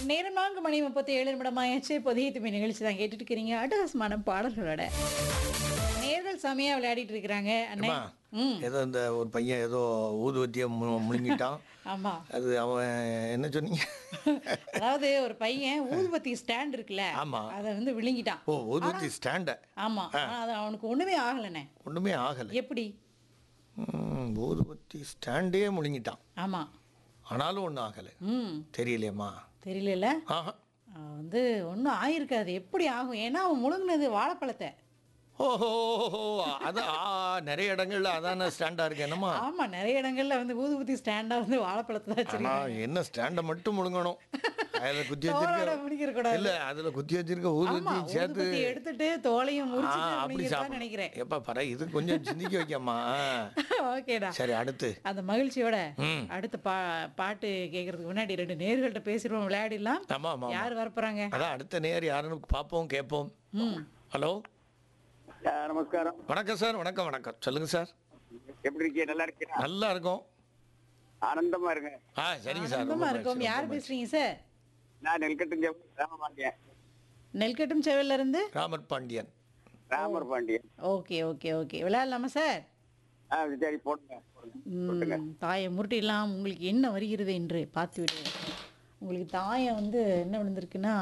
நேரம் நான்கு மணி முப்பத்தி ஏழு நிமிடம் ஆயாச்சு புதிய துமி நிகழ்ச்சி தான் கேட்டுட்டு இருக்கிறீங்க அட்டகாசமான பாடல்களோட நேர்கள் செமையா விளையாடிட்டு இருக்கிறாங்க அண்ணே அம்மா, ம் ஏதோ இந்த ஒரு பையன் ஏதோ ஊதுவத்தியை மு- முழுங்கிட்டான் ஆமா அது அவன் என்ன சொன்னீங்க அதாவது ஒரு பையன் ஊதுபத்தி ஸ்டாண்ட் இருக்குல்ல ஆமா. அதை வந்து விழுங்கிட்டான் ஓ ஊதுவத்தி ஸ்டாண்ட ஆமா ஆனா அது அவனுக்கு ஒண்ணுமே ஆகலண்ணே ஒன்றுமே ஆகலை எப்படி ம், ஊதுவத்தி ஸ்டாண்டே முழுங்கிட்டான் ஆமா ஆனாலும் ஒன்றும் ஆகலை ம் தெரியலையம்மா தெரியல ஆஹா வந்து ஒன்றும் ஆயிருக்காது எப்படி ஆகும் ஏன்னா அவன் முழுங்கினது வாழைப்பழத்தை ஓஹோ அது ஆ, நிறைய இடங்கள்ல அதான ஸ்டாண்டா இருக்கு என்னம்மா ஆமா நிறைய இடங்கள்ல வந்து ஊதுபத்தி ஸ்டாண்டா வந்து வாழைப்பழத்தை தான் ஆனா வச்சிருக்காங்க என்ன ஸ்டாண்டை மட்டும் முழுங்கணும் அதுல குத்தி தோலோட வச்சிருக்க முடிக்கிற கூடாது இல்ல அதுல குத்தி வச்சிருக்க ஆமா ஊதுவத்தி சேர்த்து ஊதுபத்தி எடுத்துட்டு தோலையும் ஆ முறிச்சிட்டு அப்படி அப்படிங்கிறதா சாப்பிடணும் நினைக்கிறேன் எப்பா பர இது கொஞ்சம் சிந்திக்க வைக்கம்மா ஓகேடா சரி அடுத்து அந்த மகிழ்ச்சியோட ம். அடுத்த பா பாட்டு கேட்கறதுக்கு முன்னாடி ரெண்டு நேர்கள்ட்ட பேசிடுவோம் விளையாடிடலாம் ஆமா ஆமா ஆமா. யார் வரப்போறாங்க அதான் அடுத்த நேர் யாருன்னு பார்ப்போம் கேட்போம் ம் ஹலோ ஆ, நமஸ்காரம் வணக்கம் சார் வணக்கம் வணக்கம் சொல்லுங்க சார் எப்படி இருக்கீங்க நல்லா இருக்கீங்க நல்லா இருக்கும் ஆனந்தமா இருங்க ஆ சரிங்க சார் ஆனந்தமா ரொம்ப இருக்கும் மகிழ்ச்சி, யார் ரொம்ப மகிழ்ச்சி. பேசுறீங்க சார் நான் நெல்கட்டும் ராமபாண்டியன் நெல்கட்டும் செவல்ல இருந்து Ramar Pandiyan Ramar Pandiyan okay okay okay விளையாடலாமா சார் ஆ சரி போடுங்க போடுங்க. ம், தாயை முருட்டிடலாம் உங்களுக்கு என்ன வருகிறது என்று பார்த்து விடுவோம் உங்களுக்கு தாயம் வந்து என்ன விழுந்திருக்குன்னா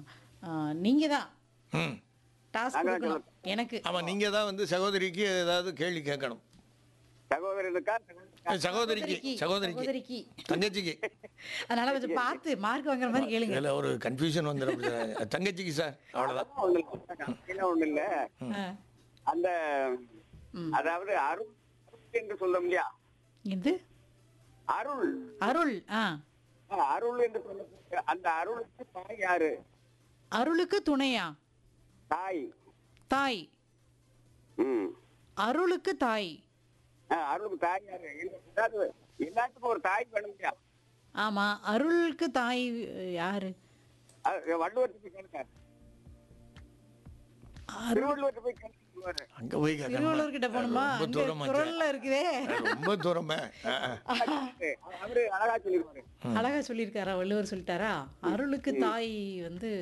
நீங்க தான் ம் டாஸ்க் கொடுக்கணும் எனக்கு ஆமா நீங்க தான் வந்து சகோதரிக்கு ஏதாவது கேள்வி கேட்கணும் சகோதரனுக்கா சகோதரிக்கா? சகோதரிக்கு சகோதரிக்கு சகோதரிக்கு தங்கச்சிக்கு அதனால கொஞ்சம் பார்த்து மார்க் வாங்குற மாதிரி கேளுங்க இதுல ஒரு கன்ஃபியூஷன் வந்துடும் தங்கச்சிக்கு சார் அவ்வளவுதான் அதெல்லாம் ஒண்ணும் இல்ல. அப்படிலாம் ஒண்ணும் இல்ல ஆ. அந்த ம். அதாவது அருள் என்று சொல்ல இல்லையா இது அருள் அருள் ஆ ஆ, அருள் என்று சொல்ல அந்த அருளுக்கு தாய் யாரு அருளுக்கு துணையா தாய் தாய் ம் அருளுக்கு தாய் ஆ, அருளுக்கு தாய் யாரு அதாவது எல்லாத்துக்கும் ஒரு தாய் வேணும் இல்லையா ஆமா அருளுக்கு தாய் அஹ், யாரு அது வள்ளுவர்கிட்ட கேளுங்க திருவள்ளுவர்கிட்ட போய் கேளுங்க சொல்லுவாரு. அங்க போய் கேட்கணும் திருவள்ளுவர் கிட்ட போகணுமா ரொம்ப அங்க தூரமா குரல்ல இருக்குதே ரொம்ப தூரமே ஆ, ஆ. அவரு அழகா சொல்லிருவாரு அழகா சொல்லியிருக்காரா வள்ளுவர் சொல்லிட்டாரா அருளுக்கு தாய் வந்து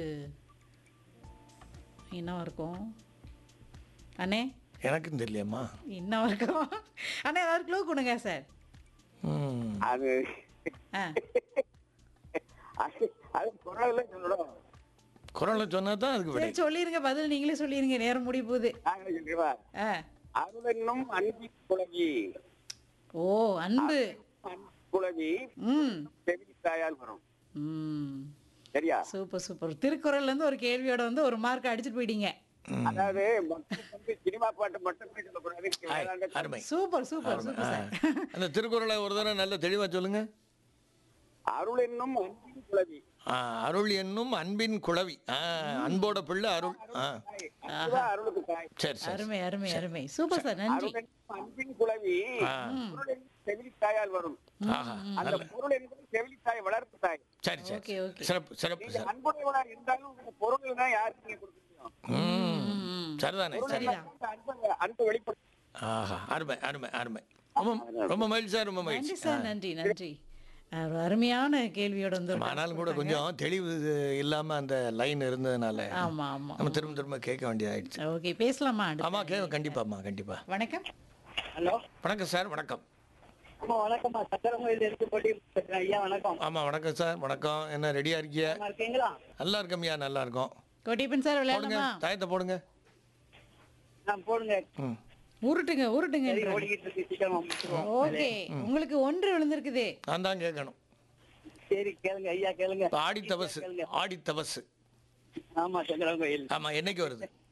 என்னவா இருக்கும் அண்ணே எனக்கும் தெரியலையம்மா என்னவா இருக்கும் அண்ணே ஏதாவது க்ளூ கொடுங்க சார் ம் அது ஆ அது அது குரல்ல சொல்லணும் குரலை சொன்னா தான் அதுக்கு விடை சரி சொல்லிருங்க பதில் நீங்களே சொல்லிருங்க நேரம் முடிய போகுது நாங்க சொல்லிடுவா ஆ அருளென்னும் அன்பின் குலவி ஓ அன்பு அன்பின் குலவி ம் செவி தாயால் வரும் ம் சரியா சூப்பர் சூப்பர் திருக்குறள்ல இருந்து ஒரு கேள்வியோட வந்து ஒரு மார்க் அடிச்சிட்டு போயிட்டீங்க அதாவது மக்கள் வந்து சினிமா பாட்டு மட்டுமே சொல்லக்கூடாது வேதாந்த அருமை சூப்பர் சூப்பர் சூப்பர் சார் அந்த திருக்குறளை ஒரு தடவை நல்ல தெளிவா சொல்லுங்க அருள் என்னும் அன்பின் குலவி ஆ, அருள் என்னும் அன்பின் குளவி ஆ, அன்போட பிள்ளை அருள் ஆ அதுதான் அருளுக்கு தாய் சரி சரி அருமை அருமை அருமை சூப்பர் சார் நன்றி அருள் என்னும் அன்பின் குலவி ஆ. பொருள் என்னும் செவிலி தாயால் வரும் ஆஹா அந்த பொருள் என்பது செவிலி தாய் வளர்ப்பு தாய் சரி சரி ஓகே ஓகே சிறப்பு சிறப்பு நீங்க சார் அன்புடையவனா இருந்தாலும் உங்க பொருள் தான் யாருக்கு நீங்க கொடுக்க முடியும் ம் சரிதானே சரி சரிதான் அந்த அன்பை அன்பை வெளிப்படுத்த ஆஹா அருமை அருமை அருமை ரொம்ப ரொம்ப மகிழ்ச்சி சார் ரொம்ப நன்றி மகிழ்ச்சி சார் நன்றி நன்றி அஹ், ஒரு அருமையான கேள்வியோட வந்து ஒரு ஆனாலும் கூட கொஞ்சம் தெளிவு இல்லாம அந்த லைன் இருந்ததுனால ஆமா ஆமா நம்ம திரும்ப திரும்ப கேட்க வேண்டியதாயிடுச்சு ஓகே பேசலாமா அடுத்து ஆமா கே கண்டிப்பாம்மா கண்டிப்பா வணக்கம் ஹலோ வணக்கம் சார் வணக்கம் அம்மா வணக்கம்மா சத்திரமொழியில இருந்து போட்டி பேசுறேன் ஐயா வணக்கம் ஆமா வணக்கம் சார் வணக்கம் என்ன ரெடியா இருக்கியா நல்லா இருக்கீங்களா நல்லா இருக்கம்யா நல்லா இருக்கும் கோட்டிப்பன் சார் போடுங்க விளையாடலாமா தாயத்தை போடுங்க நான் போடுங்க ம் உருட்டுங்க உருட்டுங்க சரி, ஓடிக்கிட்டு இருக்கு சீக்கிரமா முடிச்சிருவோம் ஓகே உங்களுக்கு ஒன்று விழுந்திருக்குது நான் தான் கேட்கணும் சரி கேளுங்க ஐயா கேளுங்க ஆடி தபசு ஆடி தபசு ஆமா சந்திரன் கோயில் ஆமா என்னைக்கு வருது